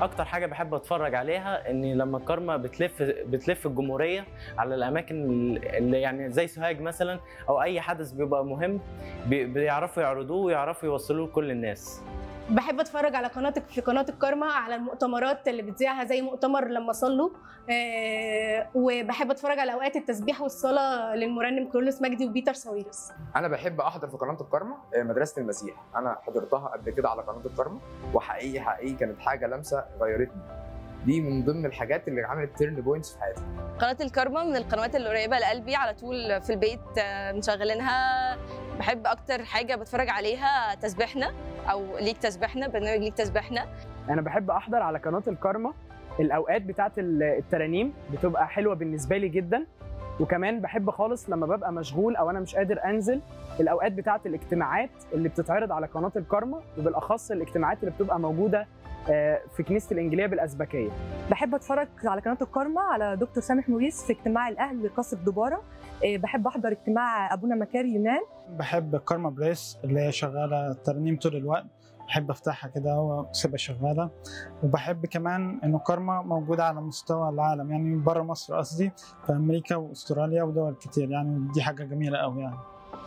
اكتر حاجه بحب اتفرج عليها ان لما الكارما بتلف بتلف الجمهوريه على الاماكن اللي يعني زي سوهاج مثلا او اي حدث بيبقى مهم بي- بيعرفوا يعرضوه ويعرفوا يوصلوه لكل الناس بحب اتفرج على قناه في قناه الكارما على المؤتمرات اللي بتذيعها زي مؤتمر لما صلوا آه، وبحب اتفرج على اوقات التسبيح والصلاه للمرنم كرولوس مجدي وبيتر ساويرس انا بحب احضر في قناه الكرمه آه، مدرسه المسيح انا حضرتها قبل كده على قناه الكرمه وحقيقي حقيقي كانت حاجه لمسه غيرتني دي من ضمن الحاجات اللي عملت تيرن بوينتس في حياتي قناة الكارما من القنوات اللي قريبة لقلبي على طول في البيت آه، مشغلينها بحب أكتر حاجة بتفرج عليها تسبيحنا أو ليك تسبيحنا برنامج ليك تسبيحنا انا بحب احضر على قناه الكارما الاوقات بتاعه ال- الترانيم بتبقى حلوه بالنسبه لي جدا وكمان بحب خالص لما ببقى مشغول او انا مش قادر انزل الاوقات بتاعه الاجتماعات اللي بتتعرض على قناه الكارما وبالاخص الاجتماعات اللي بتبقى موجوده آه، في كنيسه الانجيليه بالازبكيه بحب اتفرج على قناه الكارما على دكتور سامح موريس في اجتماع الاهل لقصر دباره إيه، بحب احضر اجتماع ابونا مكاري يونان بحب كارما بريس اللي هي شغاله ترنيم طول الوقت بحب افتحها كده واسيبها شغاله وبحب كمان انه كارما موجوده على مستوى العالم يعني بره مصر قصدي في امريكا واستراليا ودول كتير يعني دي حاجه جميله قوي يعني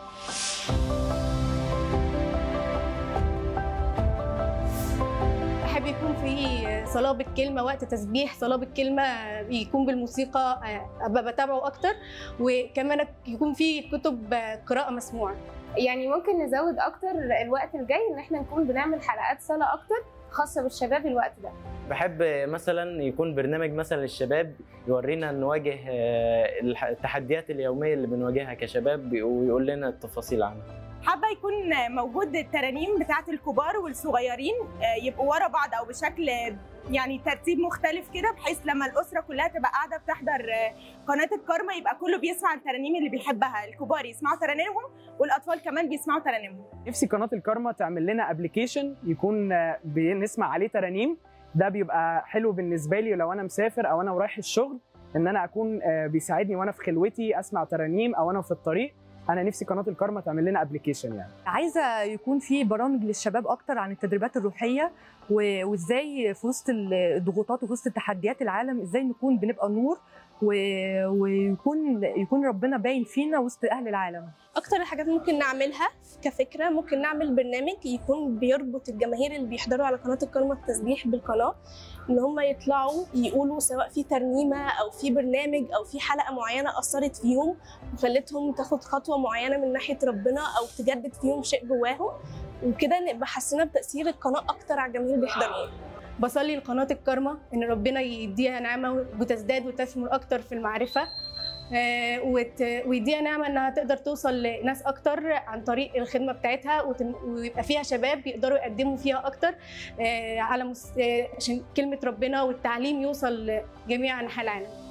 بحب يكون في صلاه بالكلمه وقت تسبيح صلاه بالكلمه يكون بالموسيقى آه، ابقى بتابعه اكتر وكمان يكون في كتب آه، قراءه مسموعه يعني ممكن نزود اكتر الوقت الجاي ان احنا نكون بنعمل حلقات صلاه اكتر خاصه بالشباب الوقت ده بحب مثلا يكون برنامج مثلا للشباب يورينا نواجه آه، الح- التحديات اليوميه اللي بنواجهها كشباب ويقول لنا التفاصيل عنها حابه يكون موجود الترانيم بتاعه الكبار والصغيرين آه، يبقوا ورا بعض او بشكل آه، يعني ترتيب مختلف كده بحيث لما الاسره كلها تبقى قاعده بتحضر آه، قناه الكارما يبقى كله بيسمع الترانيم اللي بيحبها الكبار يسمعوا ترانيمهم والاطفال كمان بيسمعوا ترانيمهم نفسي قناه الكارما تعمل لنا ابلكيشن يكون آه، بنسمع عليه ترانيم ده بيبقى حلو بالنسبه لي لو انا مسافر او انا ورايح الشغل ان انا اكون آه، بيساعدني وانا في خلوتي اسمع ترانيم او انا في الطريق انا نفسي قناه الكارما تعمل لنا ابلكيشن يعني عايزه يكون في برامج للشباب اكتر عن التدريبات الروحيه و- وازاي في وسط الضغوطات وفي وسط تحديات العالم ازاي نكون بنبقى نور و- ويكون يكون ربنا باين فينا وسط اهل العالم اكتر الحاجات ممكن نعملها كفكره ممكن نعمل برنامج يكون بيربط الجماهير اللي بيحضروا على قناه الكرمه التسبيح بالقناه ان هم يطلعوا يقولوا سواء في ترنيمه او في برنامج او في حلقه معينه اثرت فيهم وخلتهم تاخد خطوه معينه من ناحيه ربنا او تجدد فيهم شيء جواهم وكده نبقى حسينا بتاثير القناه اكتر على الجماهير اللي بيحضروها بصلي لقناه الكارما ان ربنا يديها نعمه وتزداد وتثمر اكتر في المعرفه آه، وت- ويديها نعمه انها تقدر توصل لناس اكتر عن طريق الخدمه بتاعتها وتن- ويبقى فيها شباب يقدروا يقدموا فيها اكتر آه، على مس- آه، عشان كلمه ربنا والتعليم يوصل لجميع انحاء العالم